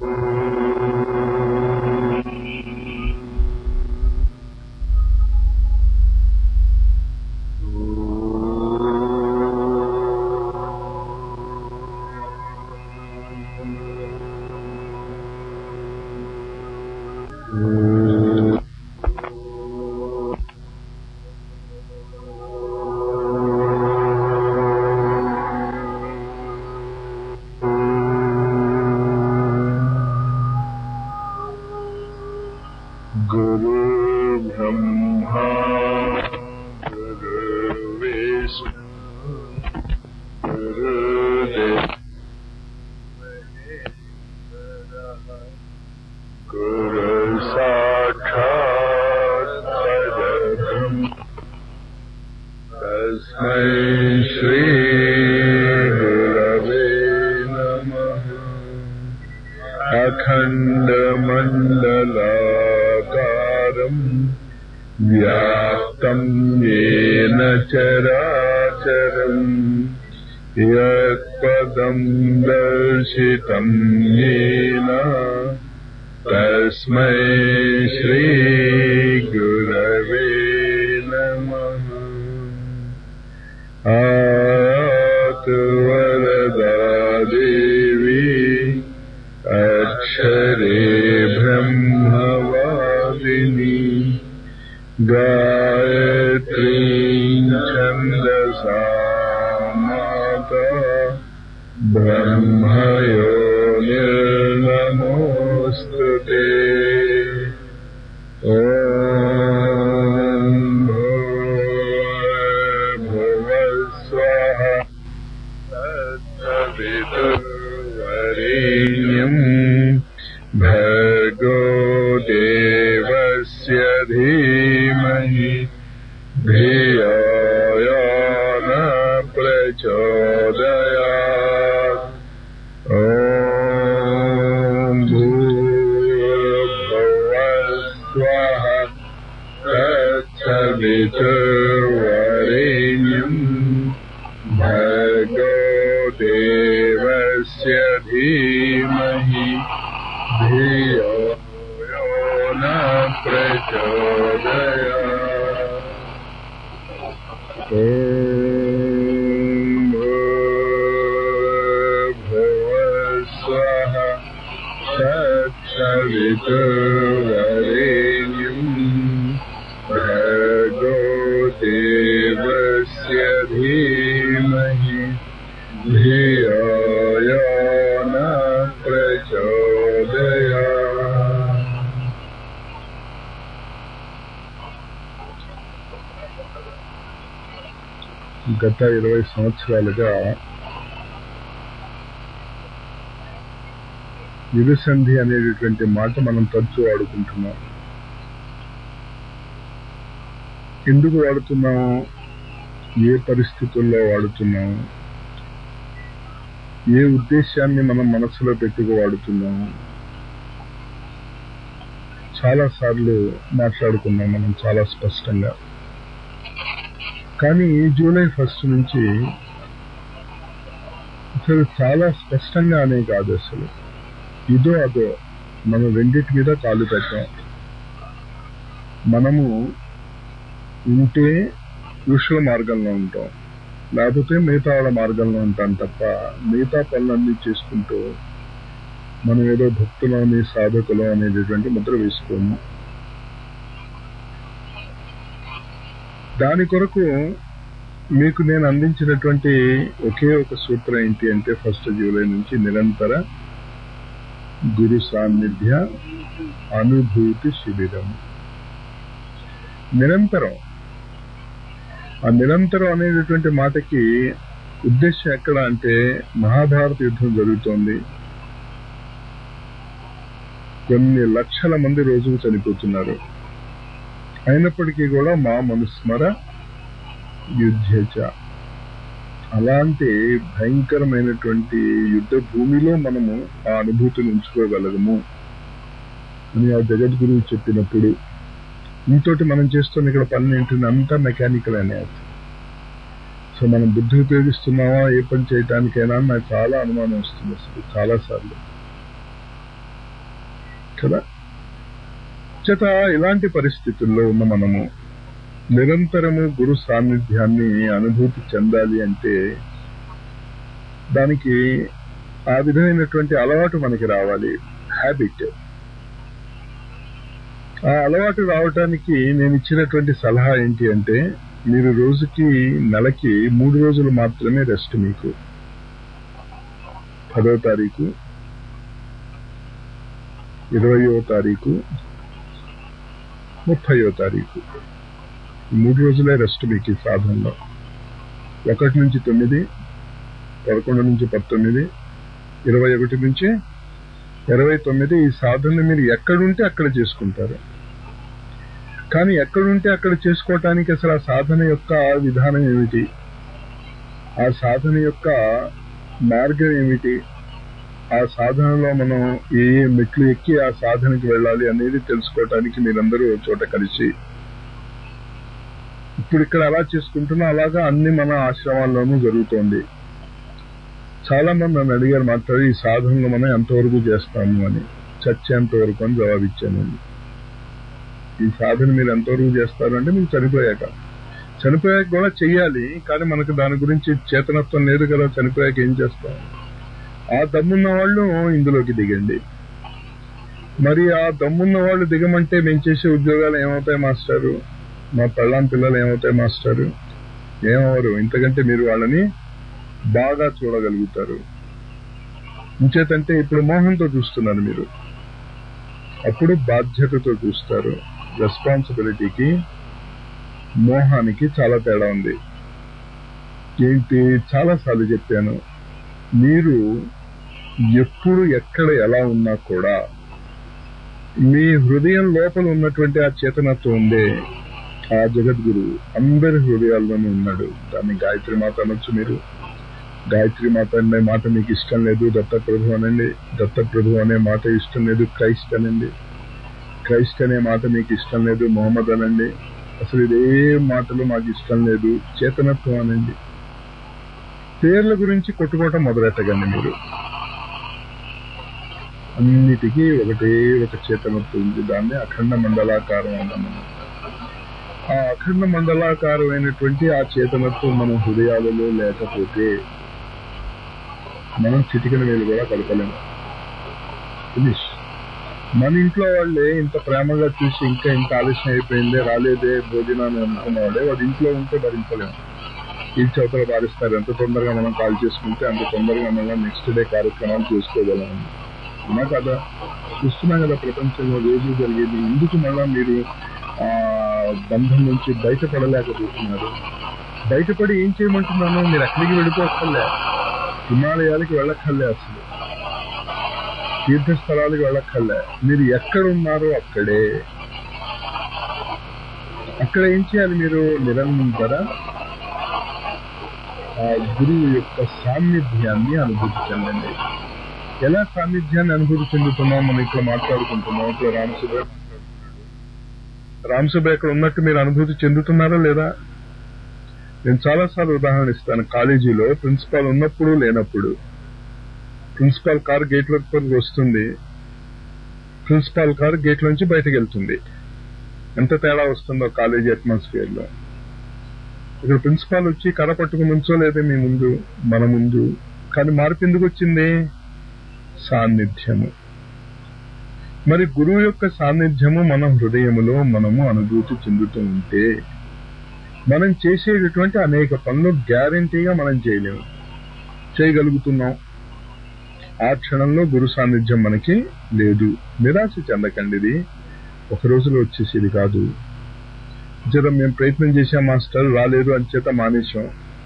गुरु ब्रह्मा गुरु विष्णु गुरुदेव गुरु साक्षात् परब्रह्म तस्मै श्री गुरवे नमः अखण्डमण्डलाकारम् व्याप्तम् येन चराचरम् यत्पदम् दर्शितम् येन तस्मै श्रीगुरवे नमः आतु वरदा देवी अक्षरे ब्रह्मवादिनी गायत्रीं छन्दसा माता ब्रह्मयो निर्नमोऽस्तु ते ॐ भुवस्वः तत्सवितुर्वरेण्यम् भर्गो देवस्य धीमहि धियो यो न प्रचोदयात् ॐ भूर्भुवस्वः तत्सवितुर्वरेण्यम् भर्गो देवस्य धीमहि धियो यो न प्रचोदयात् ॐ भूर्भुवस्वः तत्सवितुर्वरेण्यम् भर्गो देवस्य धीमहि धियो यो न प्रचोदयात् గత ఇరవై సంవత్సరాలుగా యుగసంధి అనేటటువంటి మాట మనం తరచూ వాడుకుంటున్నాం ఎందుకు వాడుతున్నాం ఏ పరిస్థితుల్లో వాడుతున్నాం ఏ ఉద్దేశాన్ని మనం మనసులో పెట్టుకు వాడుతున్నాం చాలా సార్లు మాట్లాడుకున్నాం మనం చాలా స్పష్టంగా కానీ జూలై ఫస్ట్ నుంచి అసలు చాలా స్పష్టంగా అనే కాదు అసలు ఇదో అదో మనం రెండింటి మీద కాలు పెట్టాం మనము ఉంటే ఋషుల మార్గంలో ఉంటాం లేకపోతే మిగతా వాళ్ళ మార్గంలో ఉంటాం తప్ప మిగతా పనులన్నీ చేసుకుంటూ మనం ఏదో భక్తులని సాధకులు అనేటటువంటి ముద్ర వేసుకోము దాని కొరకు మీకు నేను అందించినటువంటి ఒకే ఒక సూత్రం ఏంటి అంటే ఫస్ట్ జూలై నుంచి నిరంతర గురు సాన్నిధ్య అనుభూతి శిబిరం నిరంతరం ఆ నిరంతరం అనేటటువంటి మాటకి ఉద్దేశం ఎక్కడ అంటే మహాభారత యుద్ధం జరుగుతోంది కొన్ని లక్షల మంది రోజుకు చనిపోతున్నారు అయినప్పటికీ కూడా మా మనుస్మర యుద్ధచ అలాంటి భయంకరమైనటువంటి యుద్ధ భూమిలో మనము ఆ అనుభూతిని ఉంచుకోగలగము అని ఆ జగద్గురువు చెప్పినప్పుడు ఇంతోటి మనం చేస్తున్న ఇక్కడ పని ఏంటంటే అంతా మెకానికల్ అనేది సో మనం బుద్ధి ఉపయోగిస్తున్నావా ఏ పని చేయటానికైనా అని నాకు చాలా అనుమానం వస్తుంది అసలు చాలా సార్లు కదా చేత ఇలాంటి పరిస్థితుల్లో ఉన్న మనము నిరంతరము గురు సాన్నిధ్యాన్ని అనుభూతి చెందాలి అంటే దానికి ఆ విధమైనటువంటి అలవాటు మనకి రావాలి హ్యాబిట్ ఆ అలవాటు రావటానికి నేను ఇచ్చినటువంటి సలహా ఏంటి అంటే మీరు రోజుకి నెలకి మూడు రోజులు మాత్రమే రెస్ట్ మీకు పదో తారీఖు ఇరవయో తారీఖు ముప్పయో తారీఖు మూడు రోజులే రెస్ట్ మీకు ఈ సాధనలో ఒకటి నుంచి తొమ్మిది పదకొండు నుంచి పంతొమ్మిది ఇరవై ఒకటి నుంచి ఇరవై తొమ్మిది ఈ సాధనలు మీరు ఎక్కడుంటే అక్కడ చేసుకుంటారు కానీ ఎక్కడుంటే అక్కడ చేసుకోవటానికి అసలు ఆ సాధన యొక్క విధానం ఏమిటి ఆ సాధన యొక్క మార్గం ఏమిటి ఆ సాధనలో మనం ఏ ఏ మెట్లు ఎక్కి ఆ సాధనకి వెళ్ళాలి అనేది తెలుసుకోవటానికి మీరందరూ ఒక చోట కలిసి ఇప్పుడు ఇక్కడ అలా చేసుకుంటున్నా అలాగా అన్ని మన ఆశ్రమాల్లోనూ జరుగుతోంది చాలా మంది నన్ను అడిగారు మాట్లాడి ఈ సాధనలు మనం ఎంతవరకు చేస్తాము అని చచ్చేంత వరకు అని జవాబిచ్చానండి ఈ సాధన మీరు ఎంతవరకు చేస్తారు అంటే మీరు చనిపోయాక చనిపోయాక కూడా చెయ్యాలి కానీ మనకు దాని గురించి చేతనత్వం లేదు కదా చనిపోయాక ఏం చేస్తాం ఆ దమ్మున్న వాళ్ళు ఇందులోకి దిగండి మరి ఆ దమ్మున్న వాళ్ళు దిగమంటే మేము చేసే ఉద్యోగాలు ఏమవుతాయి మాస్టారు మా పెళ్ళాం పిల్లలు ఏమవుతాయి మాస్టారు ఏమవరు ఇంతకంటే మీరు వాళ్ళని బాగా చూడగలుగుతారు ఇంచేతంటే ఇప్పుడు మోహంతో చూస్తున్నారు మీరు అప్పుడు బాధ్యతతో చూస్తారు రెస్పాన్సిబిలిటీకి మోహానికి చాలా తేడా ఉంది ఏంటి చాలా సార్లు చెప్పాను మీరు ఎప్పుడు ఎక్కడ ఎలా ఉన్నా కూడా మీ హృదయం లోపల ఉన్నటువంటి ఆ చేతనత్వం ఉందే ఆ జగద్గురు అందరి హృదయాల్లోనూ ఉన్నాడు దాన్ని గాయత్రి మాత అనొచ్చు మీరు గాయత్రి మాత అనే మాట మీకు ఇష్టం లేదు దత్తప్రభు అనండి దత్తప్రభు అనే మాట ఇష్టం లేదు క్రైస్ట్ అనండి క్రైస్ట్ అనే మాట మీకు ఇష్టం లేదు మొహమ్మద్ అనండి అసలు ఇదే మాటలు మాకు ఇష్టం లేదు చేతనత్వం అనండి పేర్ల గురించి కొట్టుకోవటం మొదలెట్టగండి మీరు అన్నిటికీ ఒకటే ఒక చేతనత్వం ఉంది దాన్ని అఖండ మండలాకారం అన్నాము ఆ అఖండ మండలాకారమైనటువంటి ఆ చేతనత్వం మన హృదయాలలో లేకపోతే మనం చిటికన వేలు కూడా కలపలేము ఫినిష్ మన ఇంట్లో వాళ్ళే ఇంత ప్రేమగా చూసి ఇంకా ఇంత ఆలస్యం అయిపోయిందే రాలేదే భోజనాన్ని అనుకున్నవాడే వాడు ఇంట్లో ఉంటే భరించలేము ఈ చౌతలు పారిస్తారు ఎంత తొందరగా మనం కాల్ చేసుకుంటే అంత తొందరగా మనం నెక్స్ట్ డే కార్యక్రమాలు చేసుకోగలం అవునా కదా చూస్తున్నాం కదా ప్రపంచంలో రోజు జరిగేది ఎందుకు మళ్ళా మీరు ఆ బంధం నుంచి బయటపడలేకపోతున్నారు బయటపడి ఏం చేయమంటున్నాను మీరు ఎక్కడికి వెళ్ళిపోక్కర్లే హిమాలయాలకి వెళ్ళక్కర్లే అసలు తీర్థస్థలాలకు వెళ్ళక్కర్లే మీరు ఎక్కడ ఉన్నారో అక్కడే అక్కడ ఏం చేయాలి మీరు నిరంతర ఆ గురువు యొక్క సాన్నిధ్యాన్ని అనుభూతి చెందండి ఎలా సాన్నిధ్యాన్ని అనుభూతి చెందుతున్నాం మనం ఇక్కడ మాట్లాడుకుంటున్నాం ఇప్పుడు రామసుబ్బాయి రామసుబ్బాయి ఇక్కడ ఉన్నట్టు మీరు అనుభూతి చెందుతున్నారా లేదా నేను చాలాసార్లు ఉదాహరణ ఇస్తాను కాలేజీలో ప్రిన్సిపాల్ ఉన్నప్పుడు లేనప్పుడు ప్రిన్సిపాల్ కార్ గేట్ వరకు వస్తుంది ప్రిన్సిపాల్ కార్ గేట్ నుంచి బయటకు వెళ్తుంది ఎంత తేడా వస్తుందో కాలేజీ అట్మాస్ఫియర్ లో ఇక్కడ ప్రిన్సిపాల్ వచ్చి కర్ర పట్టుకుని నుంచోలేదే మీ ముందు మన ముందు కానీ మార్పు ఎందుకు వచ్చింది సాన్నిధ్యము మరి గురువు యొక్క సాన్నిధ్యము మన హృదయములో మనము అనుభూతి చెందుతూ ఉంటే మనం చేసేటటువంటి అనేక పనులు గ్యారంటీగా మనం చేయలేము చేయగలుగుతున్నాం ఆ క్షణంలో గురు సాన్నిధ్యం మనకి లేదు నిరాశ చెందకండి ఇది ఒక రోజులో వచ్చేసేది కాదు జర మేము ప్రయత్నం చేసాం మాస్టర్ రాలేదు అని చేత మానేశాం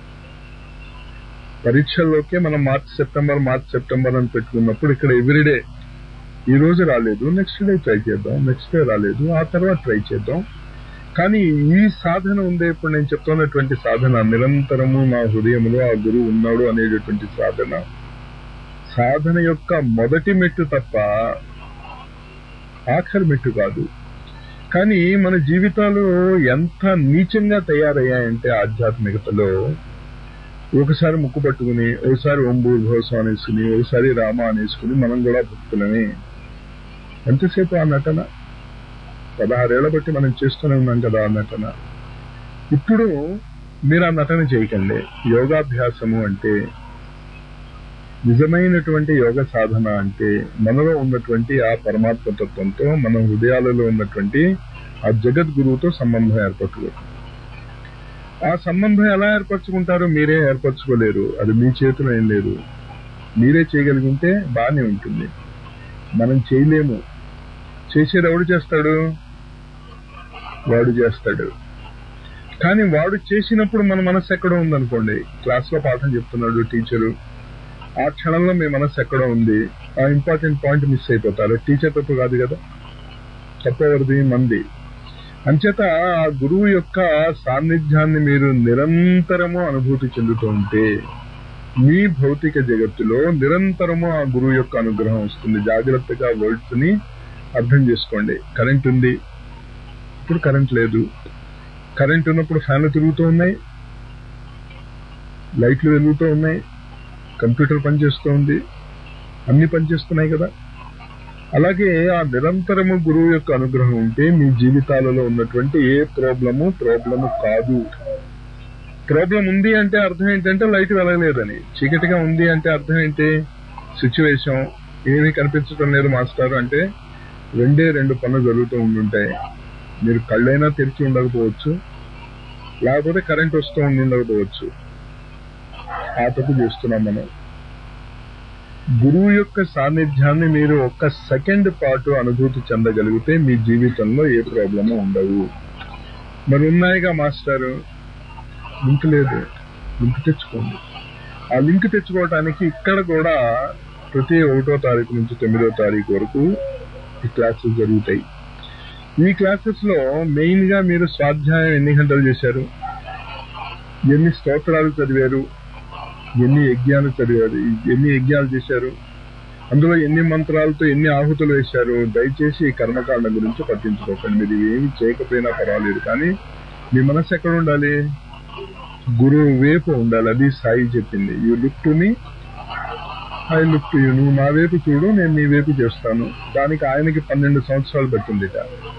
పరీక్షల్లోకే మనం మార్చ్ సెప్టెంబర్ మార్చ్ సెప్టెంబర్ అని పెట్టుకున్నప్పుడు ఇక్కడ ఎవ్రీడే ఈ రోజు రాలేదు నెక్స్ట్ డే ట్రై చేద్దాం నెక్స్ట్ డే రాలేదు ఆ తర్వాత ట్రై చేద్దాం కానీ ఈ సాధన ఉందే ఇప్పుడు నేను చెప్తున్నటువంటి సాధన నిరంతరము నా హృదయంలో ఆ గురువు ఉన్నాడు అనేటటువంటి సాధన సాధన యొక్క మొదటి మెట్టు తప్ప ఆఖరి మెట్టు కాదు కానీ మన జీవితాలు ఎంత నీచంగా తయారయ్యాయంటే ఆధ్యాత్మికతలో ఒకసారి ముక్కు పట్టుకుని ఒకసారి ఓం భూర్భోసం అనేసుకుని ఒకసారి రామ అనేసుకుని మనం కూడా భక్తులమే ఎంతసేపు ఆ నటన పదహారేళ్ల బట్టి మనం చేస్తూనే ఉన్నాం కదా ఆ నటన ఇప్పుడు మీరు ఆ నటన చేయకండి యోగాభ్యాసము అంటే నిజమైనటువంటి యోగ సాధన అంటే మనలో ఉన్నటువంటి ఆ పరమాత్మ తత్వంతో మన హృదయాలలో ఉన్నటువంటి ఆ జగద్గురువుతో సంబంధం ఏర్పరచుకోరు ఆ సంబంధం ఎలా ఏర్పరచుకుంటారో మీరే ఏర్పరచుకోలేరు అది మీ చేతిలో ఏం లేదు మీరే చేయగలిగితే బాగానే ఉంటుంది మనం చేయలేము చేసేది ఎవడు చేస్తాడు వాడు చేస్తాడు కానీ వాడు చేసినప్పుడు మన మనసు ఎక్కడో ఉందనుకోండి క్లాస్ లో పాఠం చెప్తున్నాడు టీచరు ఆ క్షణంలో మీ మనసు ఎక్కడో ఉంది ఆ ఇంపార్టెంట్ పాయింట్ మిస్ అయిపోతారు టీచర్ తప్పు కాదు కదా తప్పెవరిది మంది అంచేత ఆ గురువు యొక్క సాన్నిధ్యాన్ని మీరు నిరంతరము అనుభూతి చెందుతూ ఉంటే మీ భౌతిక జగత్తులో నిరంతరము ఆ గురువు యొక్క అనుగ్రహం వస్తుంది జాగ్రత్తగా వర్డ్స్ ని అర్థం చేసుకోండి కరెంట్ ఉంది ఇప్పుడు కరెంట్ లేదు కరెంట్ ఉన్నప్పుడు ఫ్యాన్లు తిరుగుతూ ఉన్నాయి లైట్లు వెలుగుతూ ఉన్నాయి కంప్యూటర్ పనిచేస్తూ ఉంది అన్ని పనిచేస్తున్నాయి కదా అలాగే ఆ నిరంతరము గురువు యొక్క అనుగ్రహం ఉంటే మీ జీవితాలలో ఉన్నటువంటి ఏ ప్రాబ్లము ప్రాబ్లము కాదు ప్రాబ్లం ఉంది అంటే అర్థం ఏంటంటే లైట్ వెలగలేదని చీకటిగా ఉంది అంటే అర్థం ఏంటి సిచ్యువేషన్ ఏమీ కనిపించడం లేదు మాస్టర్ అంటే రెండే రెండు పనులు జరుగుతూ ఉండుంటాయి మీరు కళ్ళైనా తెరిచి ఉండకపోవచ్చు లేకపోతే కరెంట్ వస్తూ ఉండి ఉండకపోవచ్చు ఆ తప్పు చేస్తున్నాం మనం గురువు యొక్క సాన్నిధ్యాన్ని మీరు ఒక్క సెకండ్ పాటు అనుభూతి చెందగలిగితే మీ జీవితంలో ఏ ప్రాబ్లము ఉండవు మరి ఉన్నాయిగా మాస్టారు లింక్ లేదు లింక్ తెచ్చుకోండి ఆ లింక్ తెచ్చుకోవటానికి ఇక్కడ కూడా ప్రతి ఒకటో తారీఖు నుంచి తొమ్మిదో తారీఖు వరకు ఈ క్లాసెస్ జరుగుతాయి ఈ క్లాసెస్ లో మెయిన్ గా మీరు స్వాధ్యాయం ఎన్ని గంటలు చేశారు ఎన్ని స్తోత్రాలు చదివారు ఎన్ని యజ్ఞాలు చదివారు ఎన్ని యజ్ఞాలు చేశారు అందులో ఎన్ని మంత్రాలతో ఎన్ని ఆహుతులు వేశారు దయచేసి ఈ కర్మకాండ గురించి పట్టించుకోకండి మీరు ఏమి చేయకపోయినా పర్వాలేదు కానీ మీ మనసు ఎక్కడ ఉండాలి గురువు వైపు ఉండాలి అది సాయి చెప్పింది you look to me I look to you నువ్వు నా వైపు చూడు నేను నీ వైపు చేస్తాను దానికి ఆయనకి పన్నెండు సంవత్సరాలు పట్టిందిట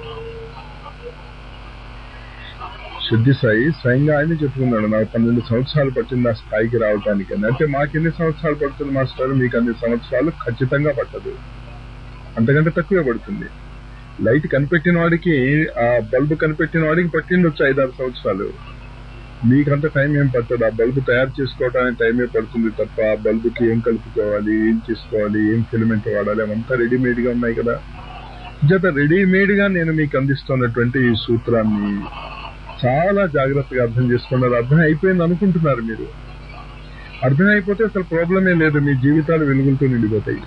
శుద్ధి సాయి స్వయంగా ఆయన చెప్పుకున్నాడు నాకు పన్నెండు సంవత్సరాలు పట్టింది ఆ స్థాయికి రావటానికి అని అంటే మాకు ఎన్ని సంవత్సరాలు పడుతుంది మాస్టర్ మీకు అన్ని సంవత్సరాలు ఖచ్చితంగా పట్టదు అంతకంటే తక్కువే పడుతుంది లైట్ కనిపెట్టిన వాడికి ఆ బల్బు కనిపెట్టిన వాడికి పట్టిండొచ్చు ఐదారు సంవత్సరాలు మీకంత టైం ఏం పట్టదు ఆ బల్బు తయారు చేసుకోవడానికి టైమే పడుతుంది తప్ప ఆ బల్బుకి ఏం కలుపుకోవాలి ఏం చేసుకోవాలి ఏం ఫిలమెంట్ వాడాలి అవంతా రెడీమేడ్ గా ఉన్నాయి కదా జత రెడీమేడ్ గా నేను మీకు అందిస్తున్నటువంటి ఈ సూత్రాన్ని చాలా జాగ్రత్తగా అర్థం చేసుకున్నారు అర్థం అయిపోయింది అనుకుంటున్నారు మీరు అర్థం అయిపోతే అసలు ప్రాబ్లమే లేదు మీ జీవితాలు వెలుగులతో నిండిపోతాయి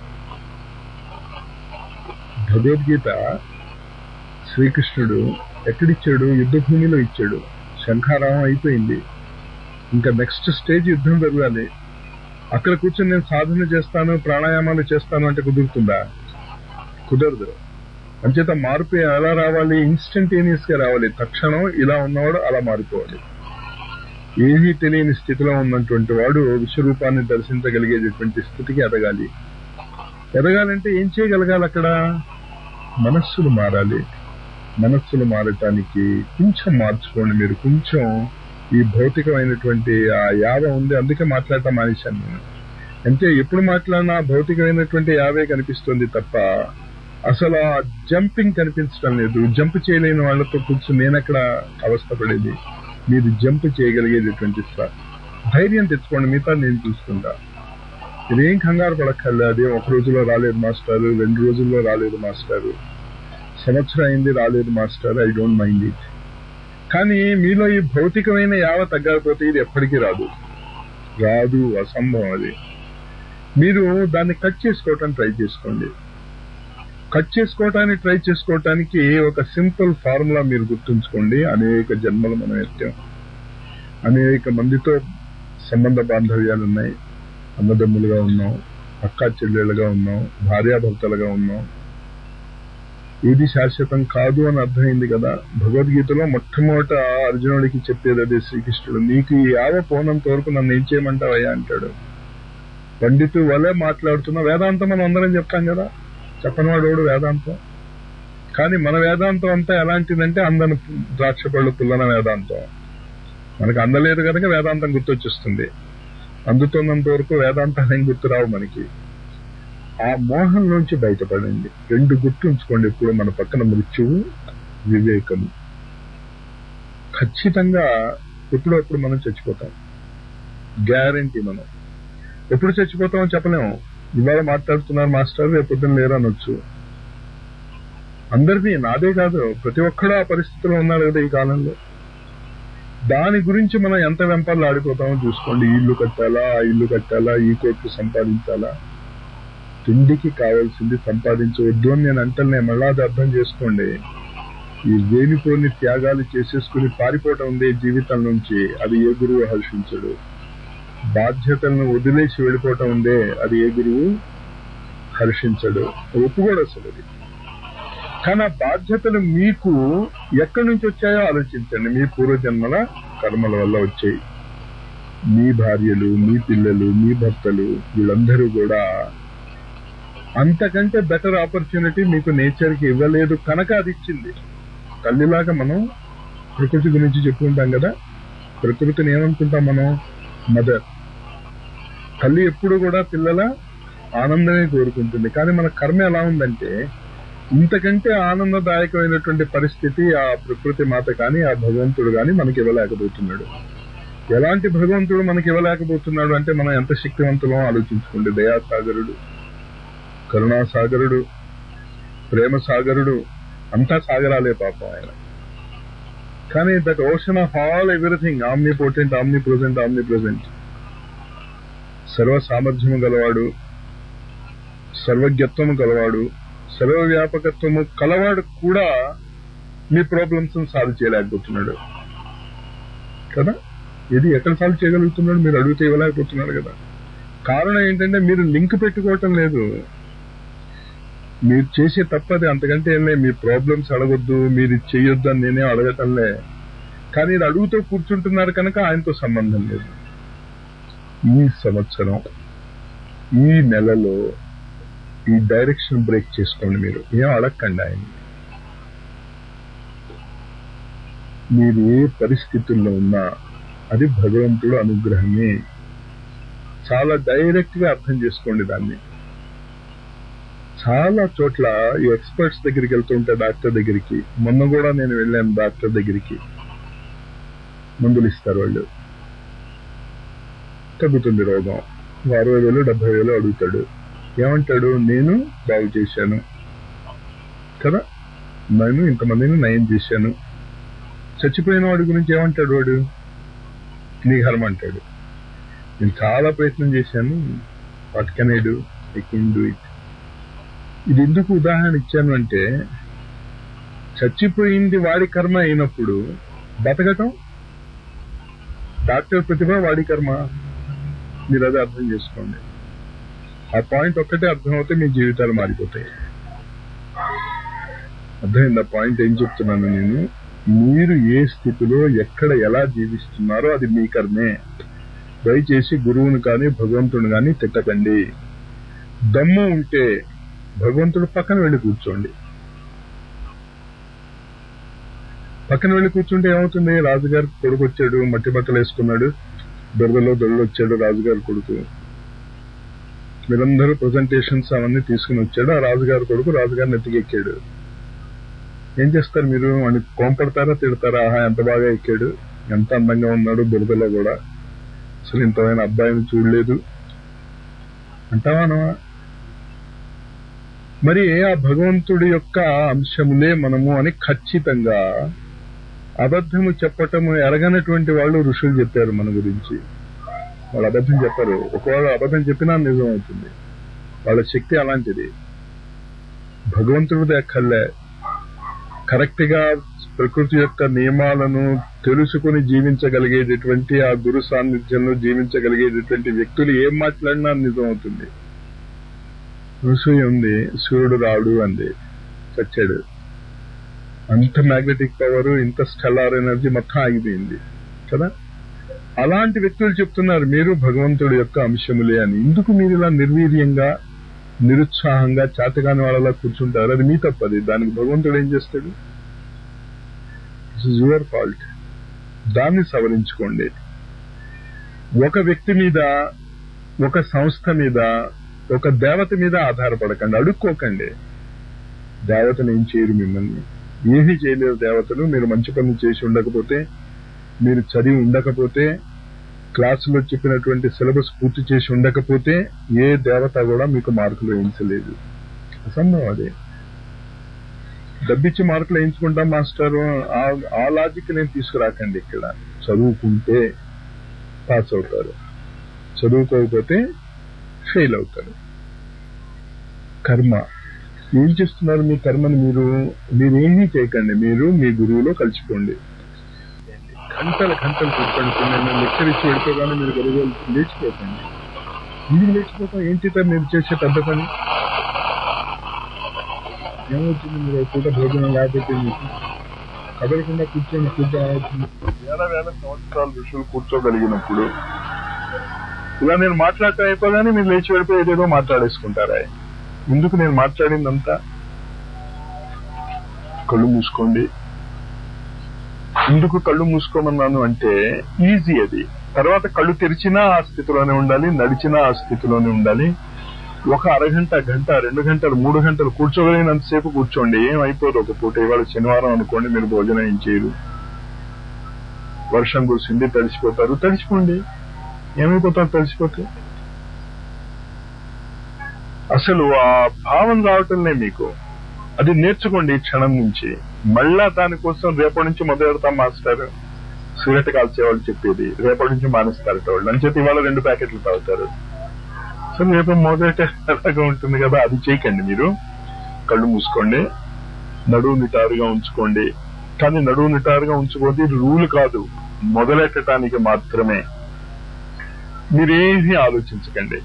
భగవద్గీత శ్రీకృష్ణుడు ఎక్కడిచ్చాడు యుద్ధ భూమిలో ఇచ్చాడు శంఖారావం అయిపోయింది ఇంకా నెక్స్ట్ స్టేజ్ యుద్ధం జరగాలి అక్కడ కూర్చొని నేను సాధన చేస్తాను ప్రాణాయామాలు చేస్తాను అంటే కుదురుతుందా కుదరదు అంచేత మార్పు ఎలా రావాలి ఇన్స్టంటేనియస్ గా రావాలి తక్షణం ఇలా ఉన్నవాడు అలా మారిపోవాలి ఏమీ తెలియని స్థితిలో ఉన్నటువంటి వాడు విశ్వరూపాన్ని దర్శించగలిగేటటువంటి స్థితికి ఎదగాలి ఎదగాలంటే ఏం చేయగలగాలి అక్కడ మనస్సులు మారాలి మనస్సులు మారటానికి కొంచెం మార్చుకోండి మీరు కొంచెం ఈ భౌతికమైనటువంటి ఆ యావ ఉంది అందుకే మాట్లాడటం మానేశాను నేను అంటే ఎప్పుడు మాట్లాడినా భౌతికమైనటువంటి యావే కనిపిస్తుంది తప్ప అసలు ఆ జంపింగ్ కనిపించడం లేదు జంప్ చేయలేని వాళ్ళతో కూర్చొని నేనెక్కడ అవస్థపడేది మీరు జంప్ చేయగలిగేటటువంటి స- ధైర్యం తెచ్చుకోండి మిగతా నేను చూసుకుంటా ఇదేం కంగారు పడక్కర్లే అది ఒక రోజులో రాలేదు మాస్టారు రెండు రోజుల్లో రాలేదు మాస్టారు సంవత్సరం అయింది రాలేదు master I don't mind it కానీ మీలో ఈ భౌతికమైన యావ తగ్గకపోతే ఇది ఎప్పటికీ రాదు రాదు అసంభవం అది మీరు దాన్ని కట్ చేసుకోవటానికి ట్రై చేసుకోండి కట్ చేసుకోవటానికి ట్రై చేసుకోవటానికి ఒక సింపుల్ ఫార్ములా మీరు గుర్తుంచుకోండి అనేక జన్మలు మనం ఎత్తాం అనేక మందితో సంబంధ బాంధవ్యాలు ఉన్నాయి అన్నదమ్ములుగా ఉన్నాం అక్కా చెల్లెళ్ళుగా ఉన్నాం భార్యాభర్తలుగా ఉన్నాం ఇది శాశ్వతం కాదు అని అర్థమైంది కదా భగవద్గీతలో మొట్టమొదట అర్జునుడికి చెప్పేది అదే శ్రీకృష్ణుడు నీకు ఈ యావ పోనంత వరకు నన్ను ఏం చేయమంటావయ్యా అంటాడు పండితు వలె మాట్లాడుతున్న వేదాంతం మనం అందరం చెప్తాం కదా చెప్పనివాడు వేదాంతం కానీ మన వేదాంతం అంతా ఎలాంటిదంటే అందని ద్రాక్ష పళ్ళు పుల్లన వేదాంతం మనకు అందలేదు కనుక వేదాంతం గుర్తొచ్చేస్తుంది అందుతున్నంత వరకు వేదాంతాలు ఏం గుర్తురావు మనకి ఆ మోహం నుంచి బయటపడండి రెండు గుర్తుంచుకోండి ఇప్పుడు మన పక్కన మృత్యువు వివేకము ఖచ్చితంగా ఎప్పుడప్పుడు మనం చచ్చిపోతాం గ్యారంటీ మనం ఎప్పుడు చచ్చిపోతామో చెప్పలేము ఇవాళ మాట్లాడుతున్నారు మాస్టర్ రేపు పొద్దున్న లేరు అనొచ్చు అందరిది నాదే కాదు ప్రతి ఒక్కడు ఆ పరిస్థితిలో ఉన్నారు కదా ఈ కాలంలో దాని గురించి మనం ఎంత వెంపర్లు ఆడిపోతామో చూసుకోండి ఈ ఇల్లు కట్టాలా ఆ ఇల్లు కట్టాలా ఈ కోట్లు సంపాదించాలా తిండికి కావాల్సింది సంపాదించవద్దు అని నేను అంటలే మళ్ళా అది అర్థం చేసుకోండి ఈ వేలిపోని త్యాగాలు చేసేసుకుని పారిపోవటం ఉంది జీవితం నుంచి అది ఏ గురువు హర్షించడు బాధ్యతలను వదిలేసి వెళ్ళిపోవటం ఉందే అది ఏ గురువు హర్షించడు ఒప్పుకోడు అసలు అది కానీ ఆ బాధ్యతలు మీకు ఎక్కడి నుంచి వచ్చాయో ఆలోచించండి మీ పూర్వజన్మల కర్మల వల్ల వచ్చాయి మీ భార్యలు మీ పిల్లలు మీ భర్తలు వీళ్ళందరూ కూడా అంతకంటే బెటర్ ఆపర్చునిటీ మీకు నేచర్ కి ఇవ్వలేదు కనుక అది ఇచ్చింది తల్లిలాగా మనం ప్రకృతి గురించి చెప్పుకుంటాం కదా ప్రకృతిని ఏమనుకుంటాం మనం మదర్ తల్లి ఎప్పుడు కూడా పిల్లల ఆనందమే కోరుకుంటుంది కానీ మన కర్మ ఎలా ఉందంటే ఇంతకంటే ఆనందదాయకమైనటువంటి పరిస్థితి ఆ ప్రకృతి మాత కానీ ఆ భగవంతుడు కానీ మనకి ఇవ్వలేకపోతున్నాడు ఎలాంటి భగవంతుడు మనకి ఇవ్వలేకపోతున్నాడు అంటే మనం ఎంత శక్తివంతులో ఆలోచించుకోండి దయాసాగరుడు కరుణాసాగరుడు ప్రేమ సాగరుడు అంతా సాగరాలే పాపం ఆయన కానీ that ocean of all everything omnipotent omnipresent omnipresent సర్వ సామర్థ్యము గలవాడు సర్వజ్ఞత్వము గలవాడు సర్వవ్యాపకత్వము కలవాడు కూడా మీ ప్రాబ్లమ్స్ సాల్వ్ చేయలేకపోతున్నాడు కదా ఇది ఎక్కడ సాల్వ్ చేయగలుగుతున్నాడు మీరు అడిగితే ఇవ్వలేకపోతున్నాడు కదా కారణం ఏంటంటే మీరు లింక్ పెట్టుకోవటం లేదు మీరు చేసే తప్పది అంతకంటే ఏం లేదు మీ ప్రాబ్లమ్స్ అడగొద్దు మీరు ఇది చెయ్యొద్దు అని నేనే అడగటంలే కానీ ఇది అడుగుతూ కూర్చుంటున్నారు కనుక ఆయనతో సంబంధం లేదు ఈ సంవత్సరం ఈ నెలలో ఈ డైరెక్షన్ బ్రేక్ చేసుకోండి మీరు ఏం అడగకండి ఆయన మీరు ఏ పరిస్థితుల్లో ఉన్నా అది భగవంతుడు అనుగ్రహమే చాలా డైరెక్ట్ గా అర్థం చేసుకోండి దాన్ని చాలా చోట్ల ఈ ఎక్స్పర్ట్స్ దగ్గరికి వెళ్తుంటే డాక్టర్ దగ్గరికి మొన్న కూడా నేను వెళ్ళాను డాక్టర్ దగ్గరికి మందులు ఇస్తారు వాళ్ళు తగ్గుతుంది రోగం అరవై వేలు డెబ్బై వేలు అడుగుతాడు ఏమంటాడు నేను బాగు చేశాను కదా నేను ఇంతమందిని నయం చేశాను చచ్చిపోయిన వాడి గురించి ఏమంటాడు వాడు నీ కర్మ అంటాడు నేను చాలా ప్రయత్నం చేశాను what can I do I can do it ఇది ఎందుకు ఉదాహరణ ఇచ్చాను అంటే చచ్చిపోయింది వాడి కర్మ అయినప్పుడు బతకటం డాక్టర్ ప్రతిభ వాడి కర్మ మీరు అది అర్థం చేసుకోండి ఆ పాయింట్ ఒక్కటే అర్థమవుతే మీ జీవితాలు మారిపోతాయి అర్థమైంది ఆ పాయింట్ ఏం చెప్తున్నాను నేను మీరు ఏ స్థితిలో ఎక్కడ ఎలా జీవిస్తున్నారో అది మీ కర్మే దయచేసి గురువుని కానీ భగవంతుని కానీ తిట్టకండి దమ్ము ఉంటే భగవంతుడు పక్కన వెళ్ళి కూర్చోండి పక్కన వెళ్ళి కూర్చుంటే ఏమవుతుంది రాజుగారి కొడుకు వచ్చాడు మట్టి బట్టలు వేసుకున్నాడు దొరదలో దొరలు వచ్చాడు రాజుగారి కొడుకు మీరందరూ ప్రజెంటేషన్స్ అవన్నీ తీసుకుని వచ్చాడు ఆ రాజుగారి కొడుకు రాజుగారిని ఎత్తికెక్కాడు ఏం చేస్తారు మీరు అని కోంపడతారా తిడతారా ఆహా ఎంత బాగా ఎక్కాడు ఎంత అందంగా ఉన్నాడు బురదలో కూడా అసలు ఇంతమైన అబ్బాయిని చూడలేదు అంటావా అనవా మరి ఆ భగవంతుడి యొక్క అంశములే మనము అని ఖచ్చితంగా అబద్ధము చెప్పటము ఎరగనటువంటి వాళ్ళు ఋషులు చెప్పారు మన గురించి వాళ్ళు అబద్ధం చెప్పారు ఒకవేళ అబద్ధం చెప్పినా నిజం అవుతుంది వాళ్ళ శక్తి అలాంటిది భగవంతుడిది అక్కర్లే కరెక్ట్ గా ప్రకృతి యొక్క నియమాలను తెలుసుకుని జీవించగలిగేటటువంటి ఆ గురు సాన్నిధ్యంలో జీవించగలిగేటటువంటి వ్యక్తులు ఏం మాట్లాడినా నిజం అవుతుంది ఋషి ఉంది సూర్యుడు రాడు అంది చచ్చాడు అంత మ్యాగ్నెటిక్ పవర్ ఇంత స్టెల్లార్ ఎనర్జీ మొత్తం ఆగిపోయింది కదా అలాంటి వ్యక్తులు చెప్తున్నారు మీరు భగవంతుడి యొక్క అంశములే అని ఎందుకు మీరు ఇలా నిర్వీర్యంగా నిరుత్సాహంగా చేతగాని వాళ్ళలా కూర్చుంటారు అది మీ తప్పది దానికి భగవంతుడు ఏం చేస్తాడు దిస్ ఇస్ యువర్ ఫాల్ట్ దాన్ని సవరించుకోండి ఒక వ్యక్తి మీద ఒక సంస్థ మీద ఒక దేవత మీద ఆధారపడకండి అడుక్కోకండి దేవతలు ఏం చేయరు మిమ్మల్ని ఏమీ చేయలేరు దేవతలు మీరు మంచి పనులు చేసి ఉండకపోతే మీరు చదివి ఉండకపోతే క్లాసులో చెప్పినటువంటి సిలబస్ పూర్తి చేసి ఉండకపోతే ఏ దేవత కూడా మీకు మార్కులు వేయించలేదు అసంభవం అదే డబ్బిచ్చి మార్కులు వేయించుకుంటాం మాస్టర్ ఆ- ఆ లాజిక్ నేను తీసుకురాకండి ఇక్కడ చదువుకుంటే పాస్ అవుతారు చదువుకోకపోతే ఫెయిల్ అవుతారు కర్మ ఏం చేస్తున్నారు మీ కర్మని మీరు మీరేమీ చేయకండి మీరు మీ గురువులో కలిసిపోండి గంటలు గంటలు కూర్చోండి ఇప్పుడు నేను లెక్చర్ ఇచ్చి వెళ్ళిపోగానే మీరు గడువు లేచిపోకండి ఇది లేచిపోతాం ఏంటి సార్ మీరు చేసే పెద్ద పని ఏమవుతుంది మీరు ఒక పూట భోజనం లేకపోతే మీకు కదలకుండా కూర్చొని కూర్చొని ఏమవుతుంది వేల వేల సంవత్సరాలు ఋషులు కూర్చోగలిగినప్పుడు ఇలా నేను మాట్లాడటం అయిపోగానే మీరు లేచి వెళ్ళిపోయి ఏదేదో మాట్లాడేసుకుంటారా ఎందుకు నేను మాట్లాడిందంతా కళ్ళు మూసుకోండి ఎందుకు కళ్ళు మూసుకోమన్నాను అంటే ఈజీ అది తర్వాత కళ్ళు తెరిచినా ఆ స్థితిలోనే ఉండాలి నడిచినా ఆ స్థితిలోనే ఉండాలి ఒక అరగంట గంట రెండు గంటలు మూడు గంటలు కూర్చోగలిగినంతసేపు కూర్చోండి ఏం అయిపోదు ఒక పూట ఇవాళ శనివారం అనుకోండి మీరు భోజనం ఏం చేయరు వర్షం కురిసింది తడిసిపోతారు తడిసిపోండి ఏమైపోతారు తడిసిపోతే అసలు ఆ భావం రావటంలే మీకు అది నేర్చుకోండి ఈ క్షణం నుంచి మళ్ళా దానికోసం రేపటి నుంచి మొదలెడతాం మాస్టర్ సిగరెట్ కాల్చే వాళ్ళు చెప్పేది రేపటి నుంచి మానేస్తారు వాళ్ళు అని చెప్పి ఇవాళ రెండు ప్యాకెట్లు తాగుతారు సో రేపు మొదట అలాగా ఉంటుంది కదా అది చేయకండి మీరు కళ్ళు మూసుకోండి నడువు నిటారుగా ఉంచుకోండి కానీ నడువు నిటారుగా ఉంచుకోండి ఇది రూల్ కాదు మొదలెట్టడానికి మాత్రమే మీరేమీ ఆలోచించకండి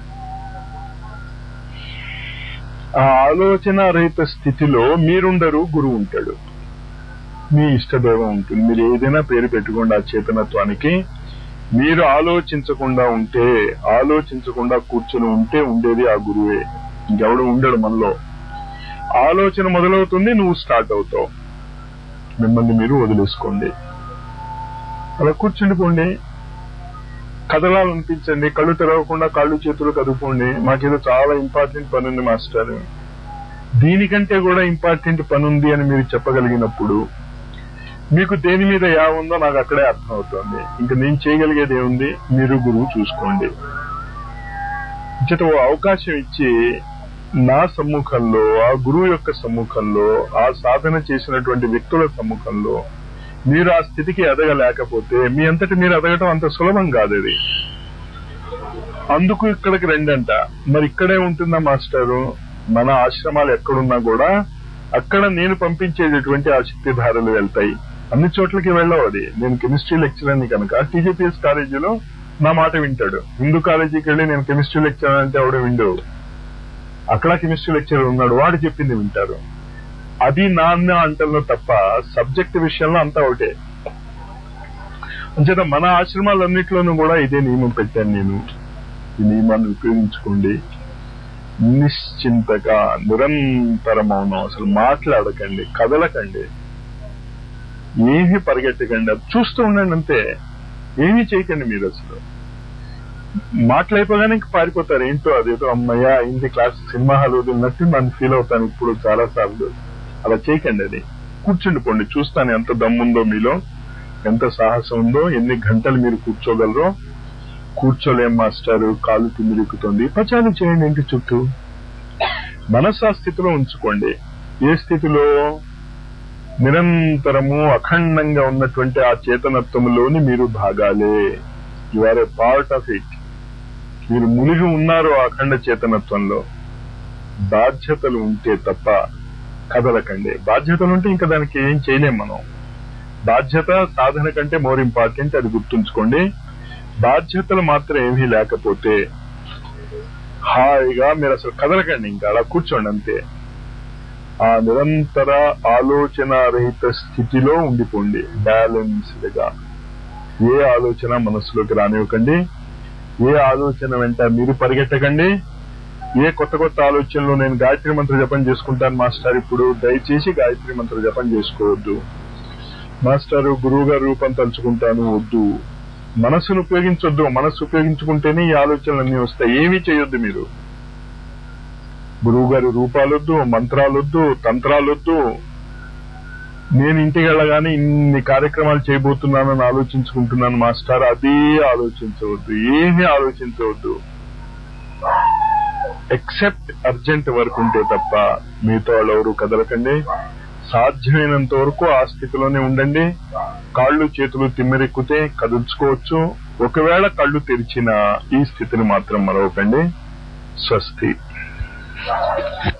ఆ ఆలోచన రహిత స్థితిలో మీరుండరు గురువు ఉంటాడు మీ ఇష్టదైవం ఉంటుంది మీరు ఏదైనా పేరు పెట్టుకోండి ఆ చేతనత్వానికి మీరు ఆలోచించకుండా ఉంటే ఆలోచించకుండా కూర్చొని ఉంటే ఉండేది ఆ గురువే ఇంకెవడు ఉండడు మనలో ఆలోచన మొదలవుతుంది నువ్వు స్టార్ట్ అవుతావు మిమ్మల్ని మీరు వదిలేసుకోండి అలా కూర్చుండిపోండి కదలాలనిపించండి కళ్ళు తెరవకుండా కాళ్ళు చేతులు కదుపుకోండి మాకేదో చాలా ఇంపార్టెంట్ పని ఉంది మాస్టర్ దీనికంటే కూడా ఇంపార్టెంట్ పని ఉంది అని మీరు చెప్పగలిగినప్పుడు మీకు దేని మీద యా ఉందో నాకు అక్కడే అర్థం అవుతుంది ఇంకా నేను చేయగలిగేది ఏముంది మీరు గురువు చూసుకోండి చేత ఓ అవకాశం ఇచ్చి నా సమ్ముఖంలో ఆ గురువు యొక్క సమ్ముఖంలో ఆ సాధన చేసినటువంటి వ్యక్తుల సమ్ముఖంలో మీరు ఆ స్థితికి ఎదగలేకపోతే మీ అంతటి మీరు ఎదగటం అంత సులభం కాదు అది అందుకు ఇక్కడికి రెండంట మరి ఇక్కడే ఉంటుందా మాస్టరు మన ఆశ్రమాలు ఎక్కడున్నా కూడా అక్కడ నేను పంపించేటటువంటి ఆ శక్తిధారలు వెళ్తాయి అన్ని చోట్లకి వెళ్ళవు అది నేను కెమిస్ట్రీ లెక్చర్ అని కనుక టీజీపీఎస్ కాలేజీలో నా మాట వింటాడు హిందూ కాలేజీకి వెళ్ళి నేను కెమిస్ట్రీ లెక్చర్ అంటే ఆవిడ విండు అక్కడ కెమిస్ట్రీ లెక్చర్ ఉన్నాడు వాడు చెప్పింది వింటారు అది నాన్న అంటల్లో తప్ప సబ్జెక్ట్ విషయంలో అంతా ఒకటే అంచేత మన ఆశ్రమాలన్నింటిలోనూ కూడా ఇదే నియమం పెట్టాను నేను ఈ నియమాన్ని ఉపయోగించుకోండి నిశ్చింతగా నిరంతర మౌనం అసలు మాట్లాడకండి కదలకండి ఏమీ పరిగెట్టకండి అది చూస్తూ ఉండండి అంతే ఏమీ చేయకండి మీరు అసలు మాట్లాడిపోగానే ఇంక పారిపోతారు ఏంటో అదేదో అమ్మయ్య ఇంటి క్లాస్ సినిమా హాల్ వదిలినట్టు నన్ను ఫీల్ అవుతాను ఇప్పుడు చాలా సార్లు అలా చేయకండి అది కూర్చుండిపోండి చూస్తాను ఎంత దమ్ముందో మీలో ఎంత సాహసం ఉందో ఎన్ని గంటలు మీరు కూర్చోగలరో కూర్చోలేం మాస్టారు కాలు తిమ్మిరిక్కుతుంది పచాలు చేయండి ఇంటి చుట్టూ మనసు ఆ స్థితిలో ఉంచుకోండి ఏ స్థితిలో నిరంతరము అఖండంగా ఉన్నటువంటి ఆ చేతనత్వములోని మీరు భాగాలే you are a part of it మీరు మునిగి ఉన్నారు ఆ అఖండ చేతనత్వంలో బాధ్యతలు ఉంటే తప్ప కదలకండి బాధ్యతలు ఉంటే ఇంకా దానికి ఏం చేయలేం మనం బాధ్యత సాధన కంటే మోర్ ఇంపార్టెంట్ అది గుర్తుంచుకోండి బాధ్యతలు మాత్రం ఏమీ లేకపోతే హాయిగా మీరు అసలు కదలకండి ఇంకా అలా కూర్చోండి అంతే ఆ నిరంతర ఆలోచన రహిత స్థితిలో ఉండిపోండి బ్యాలెన్స్డ్ గా ఏ ఆలోచన మనసులోకి రానివ్వకండి ఏ ఆలోచన వెంట మీరు పరిగెట్టకండి ఏ కొత్త కొత్త ఆలోచనలు నేను గాయత్రి మంత్ర జపం చేసుకుంటాను మాస్టర్ ఇప్పుడు దయచేసి గాయత్రి మంత్ర జపం చేసుకోవద్దు మాస్టర్ గురువు గారి రూపం తలుచుకుంటాను వద్దు మనస్సును ఉపయోగించొద్దు మనస్సు ఉపయోగించుకుంటేనే ఈ ఆలోచనలన్నీ వస్తాయి ఏమీ చేయొద్దు మీరు గురువు గారి రూపాలొద్దు మంత్రాలొద్దు తంత్రాలొద్దు నేను ఇంటికి వెళ్ళగానే ఇన్ని కార్యక్రమాలు చేయబోతున్నానని ఆలోచించుకుంటున్నాను మాస్టర్ అదే ఆలోచించవద్దు ఏమీ ఆలోచించవద్దు ఎక్సెప్ట్ అర్జెంట్ వర్క్ ఉంటే తప్ప మీతో వాళ్ళు ఎవరు కదలకండి సాధ్యమైనంత వరకు ఆ స్థితిలోనే ఉండండి కాళ్ళు చేతులు తిమ్మెరెక్కితే కదుల్చుకోవచ్చు ఒకవేళ కళ్ళు తెరిచిన ఈ స్థితిని మాత్రం మరవకండి స్వస్తి